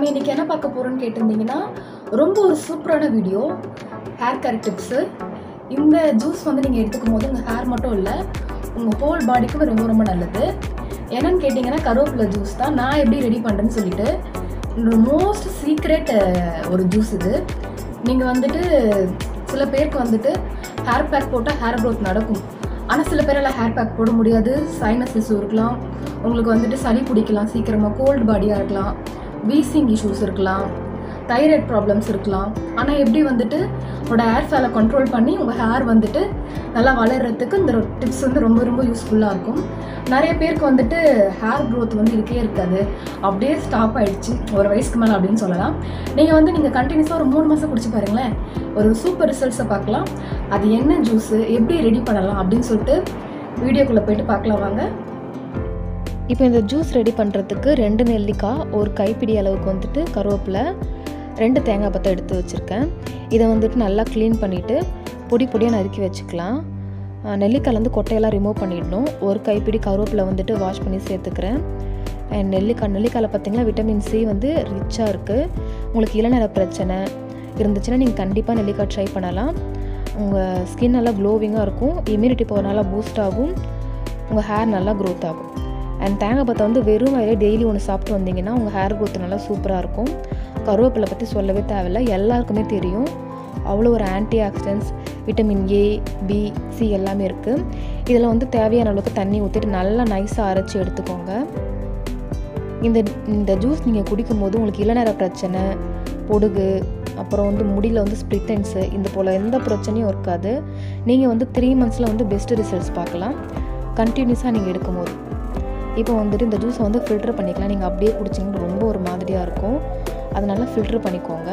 நம்ம இன்னைக்கு என்ன பார்க்க போறோம்னு கேட்டிருந்தீங்கன்னா ரொம்ப ஒரு சூப்பரான வீடியோ ஹேர் கேர் டிப்ஸு இந்த ஜூஸ் வந்து நீங்கள் எடுத்துக்கும் போது உங்கள் ஹேர் மட்டும் இல்லை உங்கள் ஹோல் பாடிக்கும் ரொம்ப ரொம்ப நல்லது என்னன்னு கேட்டிங்கன்னா கருவேப்பிலை ஜூஸ் தான் நான் எப்படி ரெடி பண்ணுறேன்னு சொல்லிட்டு மோஸ்ட் சீக்ரெட் ஒரு ஜூஸ் இது நீங்கள் வந்துட்டு சில பேருக்கு வந்துட்டு ஹேர் பேக் போட்டால் ஹேர் க்ரோத் நடக்கும் ஆனால் சில பேரால் ஹேர் பேக் போட முடியாது சைனஸ் இஷ்யூ இருக்கலாம் உங்களுக்கு வந்துட்டு சளி பிடிக்கலாம் சீக்கிரமாக கோல்டு பாடியாக இருக்கலாம் வீசிங் இஷ்யூஸ் இருக்கலாம் தைராய்ட் ப்ராப்ளம்ஸ் இருக்கலாம் ஆனால் எப்படி வந்துட்டு உங்களோட ஹேர் ஃபேலை கண்ட்ரோல் பண்ணி உங்கள் ஹேர் வந்துட்டு நல்லா வளர்கிறதுக்கு இந்த டிப்ஸ் வந்து ரொம்ப ரொம்ப யூஸ்ஃபுல்லாக இருக்கும் நிறைய பேருக்கு வந்துட்டு ஹேர் க்ரோத் வந்து இருக்கே இருக்காது அப்படியே ஸ்டாப் ஆயிடுச்சு ஒரு வயசுக்கு மேலே அப்படின்னு சொல்லலாம் நீங்கள் வந்து நீங்கள் கண்டினியூஸாக ஒரு மூணு மாதம் குடிச்சு பாருங்களேன் ஒரு சூப்பர் ரிசல்ட்ஸை பார்க்கலாம் அது என்ன ஜூஸு எப்படி ரெடி பண்ணலாம் அப்படின்னு சொல்லிட்டு வீடியோக்குள்ளே போயிட்டு பார்க்கலாம் வாங்க இப்போ இந்த ஜூஸ் ரெடி பண்ணுறதுக்கு ரெண்டு நெல்லிக்காய் ஒரு கைப்பிடி அளவுக்கு வந்துட்டு கருவேப்பிலை ரெண்டு தேங்காய் பத்தை எடுத்து வச்சுருக்கேன் இதை வந்துட்டு நல்லா க்ளீன் பண்ணிவிட்டு பொடி பொடியாக நறுக்கி வச்சுக்கலாம் அஹ் நெல்லிக்காய்லேருந்து கொட்டையெல்லாம் ரிமூவ் பண்ணிடணும் ஒரு கைப்பிடி கருவேப்பிலை வந்துட்டு வாஷ் பண்ணி சேர்த்துக்கிறேன் அண்ட் நெல்லிக்காய் நெல்லிக்காயில் பார்த்தீங்கன்னா விட்டமின் சி வந்து ரிச்சாக இருக்குது உங்களுக்கு இளநர பிரச்சனை இருந்துச்சுன்னா நீங்கள் கண்டிப்பாக நெல்லிக்காய் ட்ரை பண்ணலாம் உங்கள் ஸ்கின் நல்லா க்ளோவிங்காக இருக்கும் இம்யூனிட்டி பவர் நல்லா பூஸ்ட் ஆகும் உங்கள் ஹேர் நல்லா க்ரோத் ஆகும் அண்ட் தேங்காய் பத்தை வந்து வெறும் வயலே டெய்லி ஒன்று சாப்பிட்டு வந்தீங்கன்னா உங்கள் ஹேர் க்ரோத் நல்லா சூப்பராக இருக்கும் கருவேப்பிலை பற்றி சொல்லவே தேவையில்ல எல்லாருக்குமே தெரியும் அவ்வளோ ஒரு antioxidants vitamin A B C எல்லாமே இருக்குது இதில் வந்து தேவையான அளவுக்கு தண்ணி ஊற்றிட்டு நல்லா நைஸாக அரைச்சி எடுத்துக்கோங்க இந்த இந்த ஜூஸ் நீங்கள் குடிக்கும்போது உங்களுக்கு இளநர பிரச்சனை பொடுகு அப்புறம் வந்து முடியில் வந்து ஸ்ப்ளிட்டன்ஸு இந்த போல் எந்த பிரச்சனையும் இருக்காது நீங்கள் வந்து த்ரீ மந்த்ஸில் வந்து பெஸ்ட்டு ரிசல்ட்ஸ் பார்க்கலாம் கண்டினியூஸாக நீங்கள் எடுக்கும்போது இப்போ வந்துட்டு இந்த ஜூஸை வந்து ஃபில்டர் பண்ணிக்கலாம் நீங்கள் அப்படியே குடிச்சிங்கன்னா ரொம்ப ஒரு மாதிரியாக இருக்கும் அதனால ஃபில்டர் பண்ணிக்கோங்க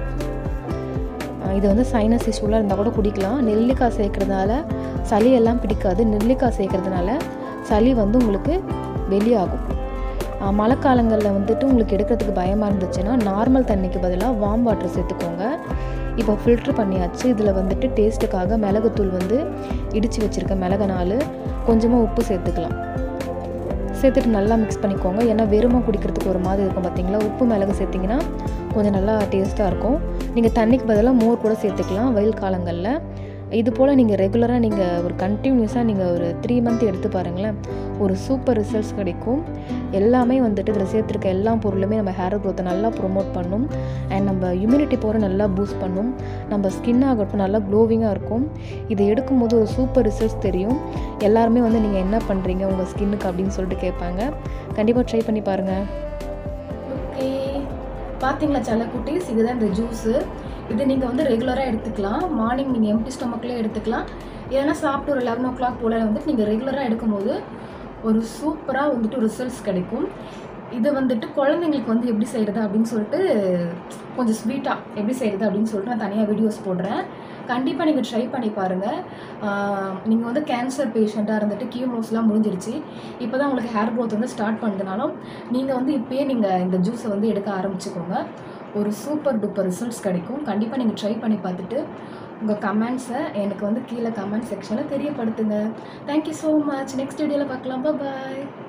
அஹ் இது வந்து சைனஸ் இஷ்யூலாம் இருந்தால் கூட குடிக்கலாம் நெல்லிக்காய் சேர்க்கறதுனால சளி எல்லாம் பிடிக்காது நெல்லிக்காய் சேர்க்கறதுனால சளி வந்து உங்களுக்கு வெளியாகும் அஹ் மழைக்காலங்களில் வந்துட்டு உங்களுக்கு எடுக்கிறதுக்கு பயமாக இருந்துச்சுன்னா நார்மல் தண்ணிக்கு பதிலாக வார்ம் வாட்டர் சேர்த்துக்கோங்க இப்போ ஃபில்ட்ரு பண்ணியாச்சு இதில் வந்துட்டு டேஸ்ட்டுக்காக மிளகுத்தூள் வந்து இடித்து வச்சுருக்க மிளகு நாள் கொஞ்சமாக உப்பு சேர்த்துக்கலாம் சேர்த்துட்டு நல்லா மிக்ஸ் பண்ணிக்கோங்க ஏன்னா வெறுமா குடிக்கிறதுக்கு ஒரு மாதிரி இருக்கும் பார்த்தீங்களா உப்பு மிளகு சேர்த்திங்கன்னா கொஞ்சம் நல்லா டேஸ்ட்டாக இருக்கும் நீங்கள் தண்ணிக்கு பதிலாக மோர் கூட சேர்த்துக்கலாம் வெயில் காலங்களில் இது போல் நீங்கள் ரெகுலராக நீங்கள் ஒரு கண்டினியூஸாக நீங்கள் ஒரு த்ரீ மந்த் எடுத்து பாருங்களேன் ஒரு சூப்பர் ரிசல்ட்ஸ் கிடைக்கும் எல்லாமே வந்துட்டு இதில் சேர்த்துருக்க எல்லா பொருளுமே நம்ம ஹேர் க்ரோத்தை நல்லா ப்ரொமோட் பண்ணும் அண்ட் நம்ம இம்யூனிட்டி பவரை நல்லா பூஸ்ட் பண்ணும் நம்ம ஸ்கின் ஆகட்டும் நல்லா க்ளோவிங்காக இருக்கும் இதை எடுக்கும்போது ஒரு சூப்பர் ரிசல்ட்ஸ் தெரியும் எல்லாருமே வந்து நீங்கள் என்ன பண்ணுறீங்க உங்கள் ஸ்கின்னுக்கு அப்படின்னு சொல்லிட்டு கேட்பாங்க கண்டிப்பாக ட்ரை பண்ணி பாருங்கள் ஓகே பார்த்தீங்களா செல்ல குட்டீஸ் இதுதான் இந்த ஜூஸு இது நீங்கள் வந்து ரெகுலராக எடுத்துக்கலாம் மார்னிங் நீங்கள் எம்டி ஸ்டொமக்லேயே எடுத்துக்கலாம் இல்லைன்னா சாப்பிட்டு ஒரு லெவன் ஓ கிளாக் போல் வந்துட்டு நீங்கள் ரெகுலராக எடுக்கும்போது ஒரு சூப்பராக வந்துட்டு ரிசல்ட்ஸ் கிடைக்கும் இது வந்துட்டு குழந்தைங்களுக்கு வந்து எப்படி செய்கிறது அப்படின்னு சொல்லிட்டு கொஞ்சம் ஸ்வீட்டாக எப்படி செய்கிறது அப்படின்னு சொல்லிட்டு நான் தனியாக வீடியோஸ் போடுறேன் கண்டிப்பாக நீங்கள் ட்ரை பண்ணி பாருங்கள் நீங்கள் வந்து கேன்சர் பேஷண்ட்டாக இருந்துட்டு கீமோஸ்லாம் முடிஞ்சிருச்சு இப்போ தான் உங்களுக்கு ஹேர் க்ரோத் வந்து ஸ்டார்ட் பண்ணதுனாலும் நீங்கள் வந்து இப்போயே நீங்கள் இந்த ஜூஸை வந்து எடுக்க ஆரம்பிச்சுக்கோங்க ஒரு சூப்பர் டூப்பர் ரிசல்ட்ஸ் கிடைக்கும் கண்டிப்பாக நீங்கள் ட்ரை பண்ணி பார்த்துட்டு உங்கள் கமெண்ட்ஸை எனக்கு வந்து கீழே கமெண்ட் செக்ஷனில் தெரியப்படுத்துங்க தேங்க்யூ ஸோ மச் நெக்ஸ்ட் வீடியோவில் பார்க்கலாம் பாய்